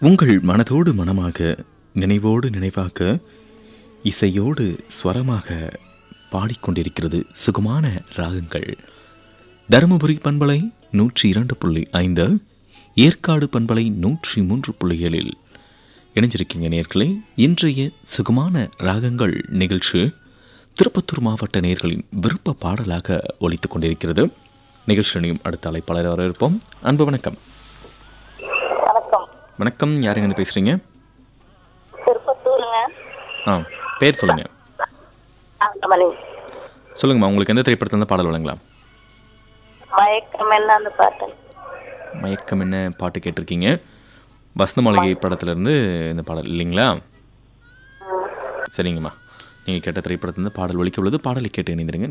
உங்கள் மனதோடு மனமாக நினைவோடு நினைவாக இசையோடு ஸ்வரமாக பாடிக்கொண்டிருக்கிறது சுகமான ராகங்கள் தருமபுரி பண்பலை நூற்றி இரண்டு புள்ளி ஐந்து ஏற்காடு பண்பலை நூற்றி மூன்று புள்ளிகளில் இணைஞ்சிருக்கீங்க நேர்களே இன்றைய சுகமான ராகங்கள் நிகழ்ச்சி திருப்பத்தூர் மாவட்ட நேர்களின் விருப்ப பாடலாக ஒலித்துக் கொண்டிருக்கிறது நிகழ்ச்சியினையும் அடுத்த அழைப்பாளர் வரவேற்போம் அன்பு வணக்கம் வணக்கம் வணக்கம் யாருங்க இருந்து பேசுறீங்க திருப்பத்தூருங்க ஆ பேர் சொல்லுங்க ஆண்டமணி சொல்லுங்கம்மா உங்களுக்கு எந்த திரைப்படத்துல இருந்து பாடல் வழங்கலாம் மயக்கம் என்ன அந்த பாட்டு மயக்கம் என்ன பாட்டு கேட்டிருக்கீங்க வசந்த மாளிகை படத்துல இருந்து இந்த பாடல் இல்லைங்களா சரிங்கம்மா நீங்கள் கேட்ட திரைப்படத்திலிருந்து பாடல் ஒலிக்க உள்ளது பாடலை கேட்டு இணைந்திருங்க